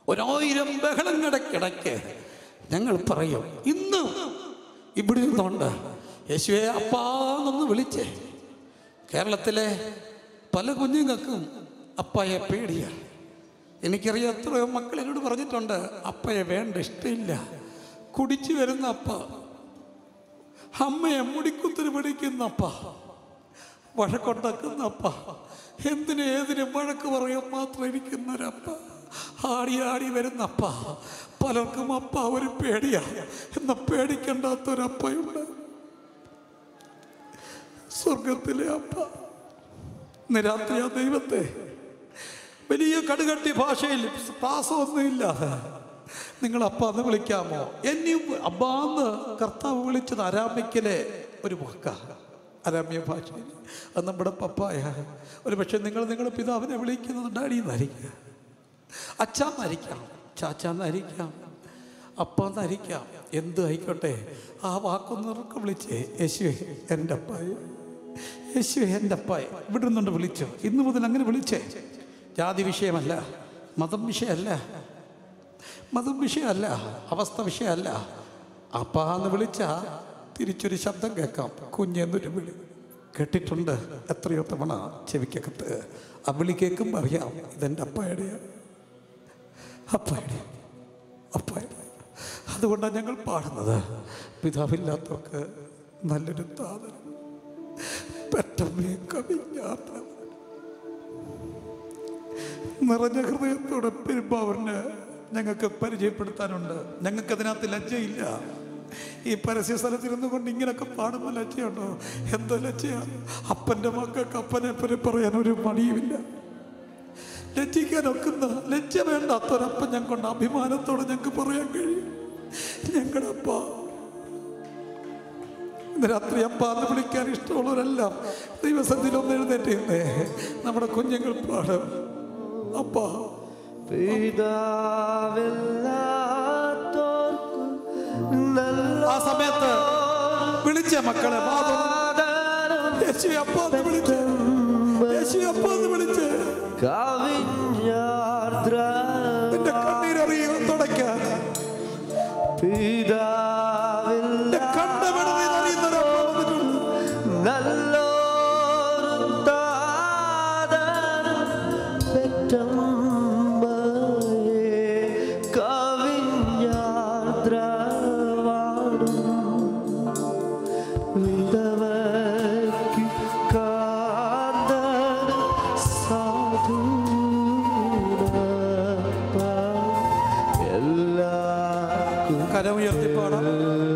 ഒരായിരം ബഹളങ്ങടക്കിടയ്ക്ക് ഞങ്ങൾ പറയും ഇന്നും ഇവിടെ ഇരുന്നുകൊണ്ട് യേശുവെ അപ്പാന്നൊന്ന് വിളിച്ചേ കേരളത്തിലെ പല കുഞ്ഞുങ്ങൾക്കും അപ്പയെ പേടിയാണ് എനിക്കറിയാം എത്രയോ മക്കൾ എന്നോട് പറഞ്ഞിട്ടുണ്ട് അപ്പയെ വേണ്ട ഇഷ്ടമില്ല കുടിച്ചു വരുന്ന അപ്പ അമ്മയെ മുടിക്കുത്തിന് പിടിക്കുന്ന അപ്പ വഴക്കുണ്ടാക്കുന്ന അപ്പ എന്തിനും ഏതിനും വഴക്ക് പറയാൻ മാത്രം ഇരിക്കുന്ന ഒരപ്പ ആടി ആടി വരുന്ന അപ്പ പലർക്കും അപ്പ ഒരു പേടിയാ എന്ന പേടിക്കണ്ടാത്തൊരപ്പയുണ്ട് സ്വർഗത്തിലെ അപ്പ ഇന്ന് രാത്രി ആ ദൈവത്തെ വലിയ കടുകട്ടി ഭാഷയിൽ പ്രാസമൊന്നുമില്ലാതെ നിങ്ങൾ അപ്പാന്ന് വിളിക്കാമോ എന്നെയും അബ്ബാന്ന് കർത്താവ് വിളിച്ചത് അരാമിക്കലെ ഒരു വാക്ക അരാമ്യ ഭാഷയിൽ അത് നമ്മുടെ പപ്പായ ഒരു പക്ഷെ നിങ്ങൾ നിങ്ങളുടെ പിതാവിനെ വിളിക്കുന്നത് ഡാഡി എന്നായിരിക്കുക അച്ഛാന്നായിരിക്കാം ചാച്ചാന്നായിരിക്കാം അപ്പാന്നായിരിക്കാം എന്ത് ആയിക്കോട്ടെ ആ വാക്കൊന്ന് ഇറക്കം വിളിച്ചേ യേശുവേ എൻ്റെ അപ്പായ യേശുവേ എൻ്റെ അപ്പായ ഇവിടെ നിന്നുകൊണ്ട് വിളിച്ചു ഇന്നു മുതൽ അങ്ങനെ വിളിച്ചേ ജാതി വിഷയമല്ല മതം വിഷയമല്ല മതം വിഷയമല്ല അവസ്ഥ വിഷയമല്ല അപ്പാന്ന് വിളിച്ച തിരിച്ചൊരു ശബ്ദം കേൾക്കാം കുഞ്ഞെന്നൊരു വിളി കേട്ടിട്ടുണ്ട് എത്രയോ തവണ ചെവിക്കകത്ത് ആ വിളി കേൾക്കുമ്പോൾ അറിയാം ഇതെൻ്റെ അപ്പായുടെയാണ് അപ്പായുടെ അപ്പായുടെ അതുകൊണ്ടാണ് ഞങ്ങൾ പാടുന്നത് പിതാവില്ലാത്തവർക്ക് നല്ലൊരു താതനം പെട്ടെന്ന് കവിഞ്ഞാത്ത നിറഞ്ഞ ഹൃദയത്തോടെ പെരുമ്പാവറിന് ഞങ്ങൾക്ക് പരിചയപ്പെടുത്താനുണ്ട് ഞങ്ങൾക്ക് അതിനകത്ത് ലജ്ജയില്ല ഈ പരസ്യ സ്ഥലത്തിരുന്നു കൊണ്ട് ഇങ്ങനൊക്കെ പാടുമ്പോൾ ലജ്ജയുണ്ടോ എന്തോ ലജ്ജയാണ് അപ്പൻ്റെ മക്കൾക്ക് അപ്പനെ പറ്റി പറയാൻ ഒരു മടിയുമില്ല ലജ്ജിക്കാൻ ഒക്കുന്ന ലജ്ജ വേണ്ടാത്തൊരപ്പൻ ഞങ്ങളുടെ അഭിമാനത്തോടെ ഞങ്ങൾക്ക് പറയാൻ കഴിയും ഞങ്ങളുടെ അപ്പ ഇന്ന് രാത്രി അപ്പ എന്ന് വിളിക്കാൻ ഇഷ്ടമുള്ളവരെല്ലാം ദൈവസന്നിധിയിൽ ഒന്ന് എഴുന്നേറ്റേ നമ്മുടെ കുഞ്ഞുങ്ങൾ പാടും അപ്പ പിതാവില്ലാത്തോർക്കു നല്ല ആ സമയത്ത് വിളിച്ച മക്കളെ വാ തുറന്ന് യേശു അപ്പ എന്ന് വിളിച്ച് യേശു അപ്പ എന്ന് വിളിച്ച് കവിഞ്ഞാർദ്ര നിന്റെ കണ്ണീരറിയുക തുടയ്ക്കാൻ പിതാവില്ല നിന്റെ കണ്ടവിടുന്ന് അറിയുന്നവരപ്പ വന്നിട്ടുണ്ട് നല്ലോരു താതനം പെറ്റമ്മയെ കവിഞ്ഞാർദ്രവാടും വിധവയ്ക്ക് കാന്തൻ സാധുരപ്പ എല്ലാവർക്കും കരമുയർത്തി പാടാം